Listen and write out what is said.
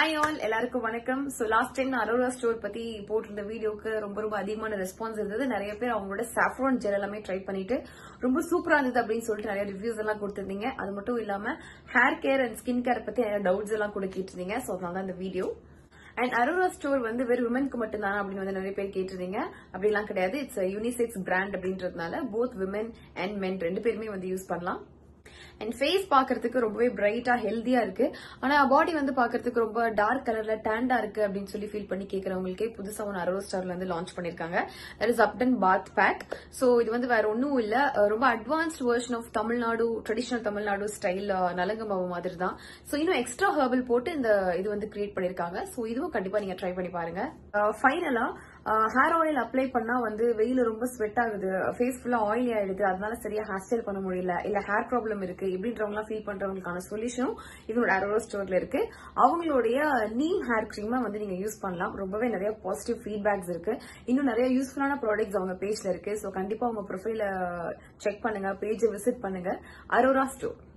hi all எல்லாருக்கும் வணக்கம் so last time நான் அரோரா ஸ்டோர் பத்தி போட்டிருந்த வீடியோக்கு ரொம்ப ரொம்ப அதிகமான ரெஸ்பான்ஸ் இருந்தது நிறைய பேர் அவங்களோட சாஃப்ரான் ஜெல் எல்லாமே ட்ரை பண்ணிட்டு ரொம்ப சூப்பரா இருந்தது அப்படின்னு சொல்லிட்டு நிறைய ரிவ்யூஸ் எல்லாம் கொடுத்திருந்தீங்க அது மட்டும் இல்லாம hair care and skin care பத்தி நிறைய டவுட்ஸ் எல்லாம் கூட கேட்டிருந்தீங்க ஸோ அதனால தான் இந்த வீடியோ அண்ட் அரோரா ஸ்டோர் வந்து வெறும் விமனுக்கு மட்டும்தானா அப்படின்னு வந்து நிறைய பேர் கேட்டிருந்தீங்க அப்படிலாம் கிடையாது இட்ஸ் யூனிசெக்ஸ் பிராண்ட் அப்படின்றதுனால போத் விமன் அண்ட் மென் ரெண்டு பேருமே வந்து யூஸ் பண்ணலாம் அண்ட் ஃபேஸ் பாக்குறதுக்கு ரொம்பவே பிரைட்டா ஹெல்தியா இருக்கு ஆனா பாடி வந்து பாக்குறதுக்கு ரொம்ப டார்க் கலர்ல டேண்டா இருக்கு அப்படின்னு சொல்லி ஃபீல் பண்ணி கேக்குறவங்களுக்கே புதுசா ஒன்று அரோரா ஸ்டார்ல வந்து லான்ச் பண்ணிருக்காங்க that is ubtan bath pack so இது வந்து வேற ஒன்றும் இல்ல அஹ் ரொம்ப advanced version of Tamil Nadu traditional Tamil Nadu style நலங்கு மாவு மாதிரி தான் சோ இன்னும் எக்ஸ்ட்ரா ஹெர்பல் போட்டு இந்த இது வந்து கிரியேட் பண்ணிருக்காங்க சோ இதுவும் கண்டிப்பா நீங்க ட்ரை பண்ணி பாருங்க ஃபைனலா ஹேர் ஆயில் அப்ளை பண்ணா வந்து வெயில ரொம்ப ஸ்வெட் ஆகுது ஃபேஸ் ஃபுல்லா ஆயிலி ஆயிடுது அதனால சரியா ஹேர் ஸ்டைல் பண்ண முடியல இல்ல ஹேர் ப்ராப்ளம் இருக்கு இப்படின்றவங்க ஃபீல் பண்றவங்களுக்கான சொல்யூஷனும் இவங்களோட அரோரோ ஸ்டோர்ல இருக்கு அவங்களுடைய நீம் ஹேர் கிரீமை வந்து நீங்க யூஸ் பண்ணலாம் ரொம்பவே நிறைய பாசிட்டிவ் ஃபீட்பேக்ஸ் இருக்கு இன்னும் நிறைய யூஸ்ஃபுல்லான ப்ராடக்ட்ஸ் அவங்க பேஜ்ல இருக்கு ஸோ கண்டிப்பா உங்க ப்ரொஃபைல செக் பண்ணுங்க பேஜை விசிட் பண்ணுங்க அரோரா ஸ்டோர்